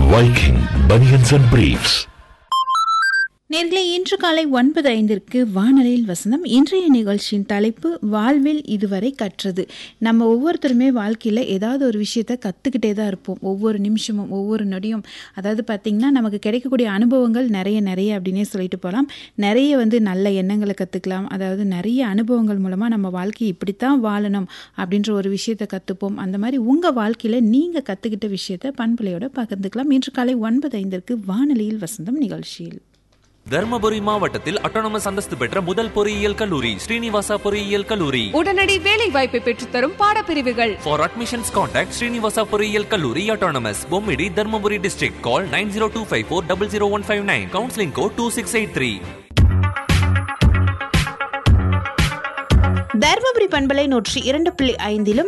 Viking Bunions and Briefs. நேர்களே இன்று காலை ஒன்பது ஐந்திற்கு வானொலியில் வசந்தம் இன்றைய நிகழ்ச்சியின் தலைப்பு வாழ்வில் இதுவரை கற்றது நம்ம ஒவ்வொருத்தருமே வாழ்க்கையில் ஏதாவது ஒரு விஷயத்த கற்றுக்கிட்டே தான் இருப்போம் ஒவ்வொரு நிமிஷமும் ஒவ்வொரு நொடியும் அதாவது பார்த்திங்கன்னா நமக்கு கிடைக்கக்கூடிய அனுபவங்கள் நிறைய நிறைய அப்படின்னே சொல்லிட்டு போகலாம் நிறைய வந்து நல்ல எண்ணங்களை கற்றுக்கலாம் அதாவது நிறைய அனுபவங்கள் மூலமாக நம்ம வாழ்க்கையை இப்படித்தான் வாழணும் அப்படின்ற ஒரு விஷயத்தை கற்றுப்போம் அந்த மாதிரி உங்கள் வாழ்க்கையில் நீங்கள் கற்றுக்கிட்ட விஷயத்த பண்பலையோட பகிர்ந்துக்கலாம் இன்று காலை ஒன்பது ஐந்திற்கு வானொலியில் வசந்தம் நிகழ்ச்சியில் தர்மபுரி மாவட்டத்தில் அட்டானமஸ் அந்தஸ்து பெற்ற முதல் பொறியியல் கல்லூரி ஸ்ரீனிவாசா பொறியியல் கல்லூரி உடனடி வேலை வாய்ப்பை பெற்றுத்தரும் பாடப்பிரிவுகள் ஃபார் அட்மிஷன்ஸ் கான்டாக்ட் ஸ்ரீனிவாசா பொறியியல் கல்லூரி autonomous Bommidi Dharmapuri district call nine zero two five four double zero one five nine counselling code two six eight three Dharmapuri பண்பலை நூற்றி இரண்டு புள்ளி ஐந்திலும்